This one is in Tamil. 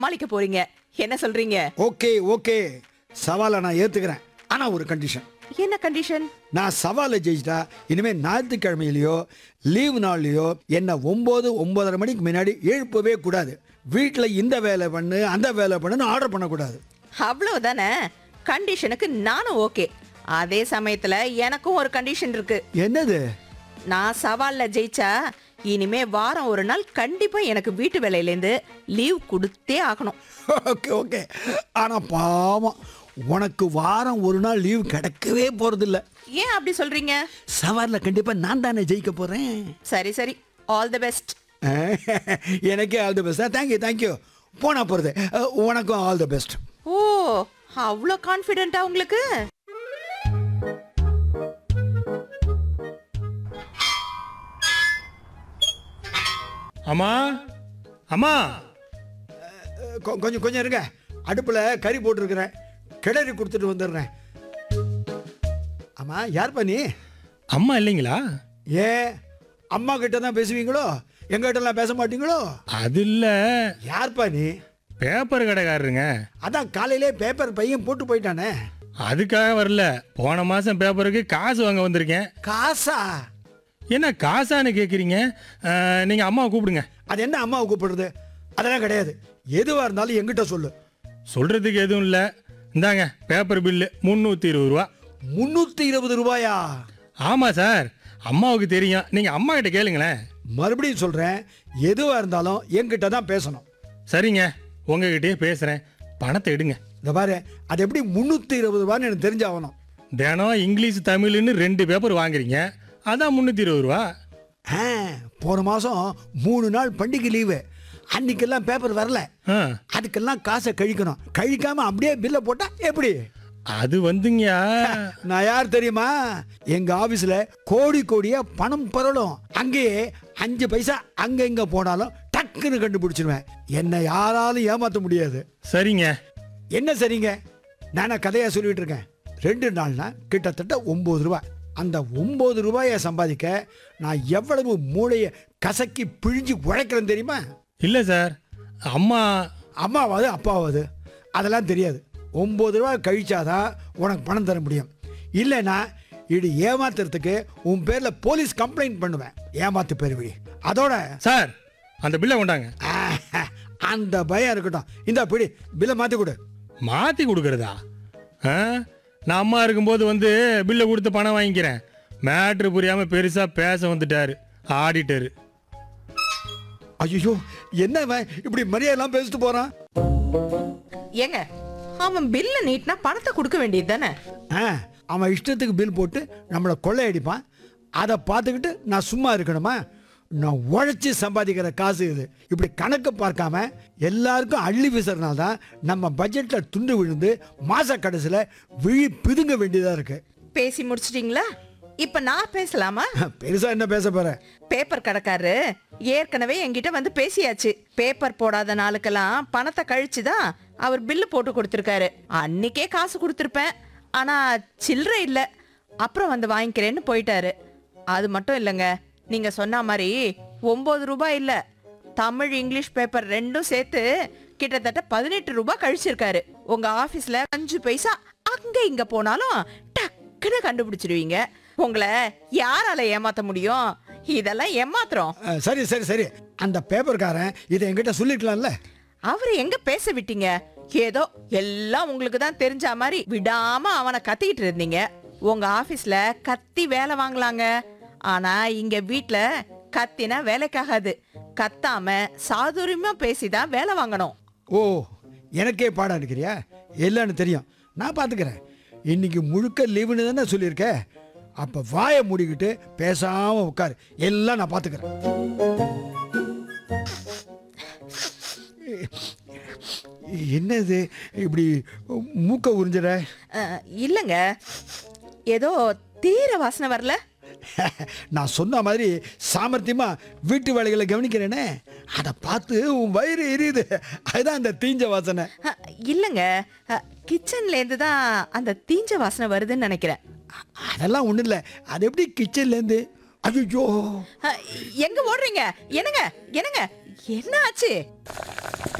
சமாளிக்க போறீங்க என்ன சொல்றீங்க ஓகே ஓகே சவாலை நான் ஏத்துக்கிறேன் ஆனா ஒரு கண்டிஷன் என்ன கண்டிஷன் நான் சவாலை ஜெயிச்சிட்டா இனிமே ஞாயிற்றுக்கிழமையிலையோ லீவு நாள்லையோ என்னை ஒம்பது ஒன்பதரை மணிக்கு முன்னாடி எழுப்பவே கூடாது வீட்டில் இந்த வேலை பண்ணு அந்த வேலை பண்ணுன்னு ஆர்டர் பண்ணக்கூடாது அவ்வளவுதானே கண்டிஷனுக்கு நானும் ஓகே அதே சமயத்துல எனக்கும் ஒரு கண்டிஷன் இருக்கு என்னது நான் சவால்ல ஜெயிச்சா இனிமே வாரம் ஒரு நாள் கண்டிப்பா எனக்கு வீட்டு வேலையிலேருந்து லீவ் கொடுத்தே ஆகணும் ஓகே ஓகே ஆனால் பாவம் உனக்கு வாரம் ஒரு நாள் லீவு கிடைக்கவே போகிறதில்ல ஏன் அப்படி சொல்றீங்க சவாலில் கண்டிப்பாக நான் தானே ஜெயிக்க போகிறேன் சரி சரி ஆல் தி பெஸ்ட் எனக்கே all the best thank you thank you போனா போகிறது உனக்கும் ஆல் தி பெஸ்ட் ஓ அவ்வளோ கான்ஃபிடென்ட்டா உங்களுக்கு அம்மா அம்மா கொஞ்சம் கொஞ்சம் இருங்க அடுப்பில் கறி போட்டிருக்கிறேன் கிளறி கொடுத்துட்டு வந்துடுறேன் ஆமாம் யார்ப்பா நீ அம்மா இல்லைங்களா ஏன் அம்மா கிட்ட தான் பேசுவீங்களோ எங்கிட்டலாம் பேச மாட்டீங்களோ அது இல்லை யார்ப்பா நீ பேப்பர் கடைக்காரருங்க அதான் காலையிலே பேப்பர் பையன் போட்டு போயிட்டானே அதுக்காக வரல போன மாதம் பேப்பருக்கு காசு வாங்க வந்திருக்கேன் காசா என்ன காசான்னு கேட்குறீங்க நீங்கள் அம்மாவை கூப்பிடுங்க அது என்ன அம்மாவை கூப்பிடுறது அதெல்லாம் கிடையாது எதுவாக இருந்தாலும் எங்கிட்ட சொல்லு சொல்கிறதுக்கு எதுவும் இல்லை இந்தாங்க பேப்பர் பில்லு முந்நூற்றி இருபது ரூபா முந்நூற்றி இருபது ரூபாயா ஆமாம் சார் அம்மாவுக்கு தெரியும் நீங்கள் அம்மா கிட்ட கேளுங்களேன் மறுபடியும் சொல்கிறேன் எதுவாக இருந்தாலும் என்கிட்ட தான் பேசணும் சரிங்க உங்ககிட்டயே பேசுகிறேன் பணத்தை எடுங்க இந்த பாரு அது எப்படி முந்நூற்றி இருபது ரூபான்னு எனக்கு தெரிஞ்சாகணும் தினம் இங்கிலீஷ் தமிழ்னு ரெண்டு பேப்பர் வாங்குறீங்க அதான் முந்நூற்றி இருபது ரூபா ஆ போன மாதம் மூணு நாள் பண்டிகை லீவு அன்னைக்கெல்லாம் பேப்பர் வரல ஆ அதுக்கெல்லாம் காசை கழிக்கணும் கழிக்காம அப்படியே பில்லை போட்டா எப்படி அது வந்துங்கயா நான் யார் தெரியுமா எங்க ஆபீஸ்ல கோடி கோடியா பணம் பரலும் அங்கேயே அஞ்சு பைசா அங்க இங்க போனாலும் டக்குன்னு கண்டுபிடிச்சிருவேன் என்னை யாராலும் ஏமாத்த முடியாது சரிங்க என்ன சரிங்க நானா கதையா சொல்லிட்டு இருக்கேன் ரெண்டு நாள்னா கிட்டத்தட்ட ஒன்பது ரூபாய் அந்த ஒன்பது ரூபாயை சம்பாதிக்க நான் எவ்வளவு மூளையை கசக்கி பிழிஞ்சு உழைக்கிறேன் தெரியுமா இல்லை சார் அம்மா அம்மாவாது அப்பாவாது அதெல்லாம் தெரியாது ஒம்பது ரூபா கழிச்சாதான் உனக்கு பணம் தர முடியும் இல்லைன்னா இது ஏமாத்துறதுக்கு உன் பேரில் போலீஸ் கம்ப்ளைண்ட் பண்ணுவேன் ஏமாத்து பெருவிழி அதோட சார் அந்த பில்லை கொண்டாங்க ஆஹ், அந்த பயம் இருக்கட்டும் இந்த பிடி பில்லை மாற்றி கொடு மாற்றி கொடுக்குறதா ஆ நான் அம்மா இருக்கும்போது வந்து பில்லை கொடுத்து பணம் வாங்கிக்கிறேன் மேட்ரு புரியாமல் பெருசாக பேச வந்துட்டாரு ஆடிட்டரு ஐயோ என்ன இவன் இப்படி மரியாதைலாம் பேசிட்டு போகிறான் ஏங்க அவன் பில்ல நீட்னா பணத்தை கொடுக்க வேண்டியது தானே ஆ அவன் இஷ்டத்துக்கு பில் போட்டு நம்மளை கொள்ளையடிப்பான் அதை பார்த்துக்கிட்டு நான் சும்மா இருக்கணுமா நான் உழைச்சி சம்பாதிக்கிற காசு இது இப்படி கணக்கு பார்க்காம எல்லாருக்கும் அள்ளி வீசுறதுனால தான் நம்ம பட்ஜெட்டில் துண்டு விழுந்து மாச கடைசியில் விழி பிதுங்க வேண்டியதாக இருக்கு பேசி முடிச்சிட்டீங்களா இப்ப நான் பேசலாமா பெருசாக என்ன பேச போற பேப்பர் கடைக்காரரு ஏற்கனவே என்கிட்ட வந்து பேசியாச்சு பேப்பர் போடாத நாளுக்கெல்லாம் பணத்தை கழிச்சு தான் அவர் பில்லு போட்டு கொடுத்துருக்காரு அன்னைக்கே காசு கொடுத்துருப்பேன் ஆனா சில்லறை இல்ல அப்புறம் வந்து வாங்கிக்கிறேன்னு போயிட்டாரு அது மட்டும் இல்லைங்க நீங்க சொன்ன மாதிரி ஒன்பது ரூபாய் இல்ல தமிழ் இங்கிலீஷ் பேப்பர் ரெண்டும் சேர்த்து கிட்டத்தட்ட பதினெட்டு ரூபாய் கழிச்சிருக்காரு உங்க ஆபீஸ்ல அஞ்சு பைசா அங்க இங்க போனாலும் டக்குன்னு கண்டுபிடிச்சிருவீங்க உங்களை யாரால ஏமாத்த முடியும் இதெல்லாம் ஏமாத்துறோம் அஹ், சரி சரி சரி அந்த பேப்பர்காரன் இதை என்கிட்ட சொல்லிக்கலாம்ல அவரை எங்க பேச விட்டீங்க ஏதோ எல்லாம் உங்களுக்கு தான் தெரிஞ்ச மாதிரி விடாம அவனை கத்திக்கிட்டு இருந்தீங்க உங்க ஆபீஸ்ல கத்தி வேலை வாங்கலாங்க ஆனா இங்க வீட்ல கத்தினா வேலைக்காகாது கத்தாம சாதுரியமா பேசிதான் வேலை வாங்கணும் ஓ எனக்கே பாடம் இருக்கிறியா இல்லைன்னு தெரியும் நான் பார்த்துக்கிறேன் இன்னைக்கு முழுக்க லீவுன்னு தானே சொல்லியிருக்க அப்போ வாயை மூடிக்கிட்டு பேசாமல் உட்காரு எல்லாம் நான் பார்த்துக்கிறேன் என்னது இப்படி மூக்க உறிஞ்சிட அஹ், இல்லைங்க ஏதோ தீர வாசனை வரல நான் சொன்ன மாதிரி சாமர்த்தியமா வீட்டு வேலைகளை கவனிக்கிறேனே அதை பார்த்து உன் வயிறு எரியுது அதுதான் அந்த தீஞ்ச வாசனை அஹ், இல்லைங்க கிச்சன்ல இருந்து தான் அந்த தீஞ்ச வாசனை வருதுன்னு நினைக்கிறேன் அதெல்லாம் ஒன்றும் இல்லை அது எப்படி கிச்சன்லேருந்து ஐயோ அஹ், எங்க ஓடுறீங்க என்னங்க என்னங்க என்ன ஆச்சு